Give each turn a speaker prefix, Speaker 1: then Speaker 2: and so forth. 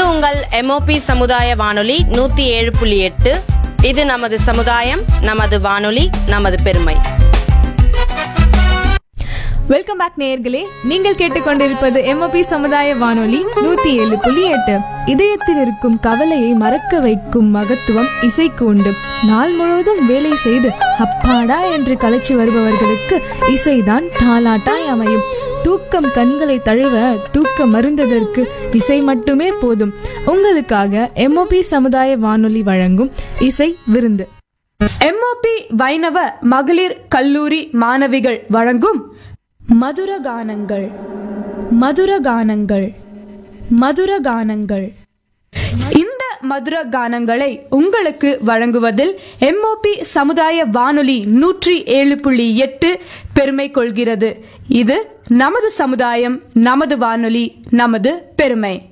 Speaker 1: உங்கள் எம்ஓபி சமுதாய வானொலி நூத்தி ஏழு புள்ளி எட்டு இது நமது சமுதாயம் நமது வானொலி நமது பெருமை
Speaker 2: வெல்கம் பேக் நேயர்களே நீங்கள் கேட்டுக்கொண்டிருப்பது எம்ஓபி சமுதாய வானொலி நூத்தி ஏழு புள்ளி எட்டு இதயத்தில் இருக்கும் கவலையை மறக்க வைக்கும் மகத்துவம் இசைக்கு உண்டு நாள் முழுவதும் வேலை செய்து அப்பாடா என்று கலைச்சு வருபவர்களுக்கு இசைதான் தாலாட்டாய் அமையும் தூக்கம் கண்களை தழுவ தூக்கம் மருந்ததற்கு இசை மட்டுமே போதும் உங்களுக்காக எம்ஓபி சமுதாய வானொலி வழங்கும் இசை விருந்து
Speaker 3: எம்ஓபி வைணவ மகளிர் கல்லூரி மாணவிகள் வழங்கும் மதுர கானங்கள் மதுர கானங்கள் மதுர கானங்கள் இந்த மதுர கானங்களை உங்களுக்கு வழங்குவதில் எம்ஓபி சமுதாய வானொலி நூற்றி ஏழு புள்ளி எட்டு பெருமை கொள்கிறது இது நமது சமுதாயம் நமது வானொலி நமது பெருமை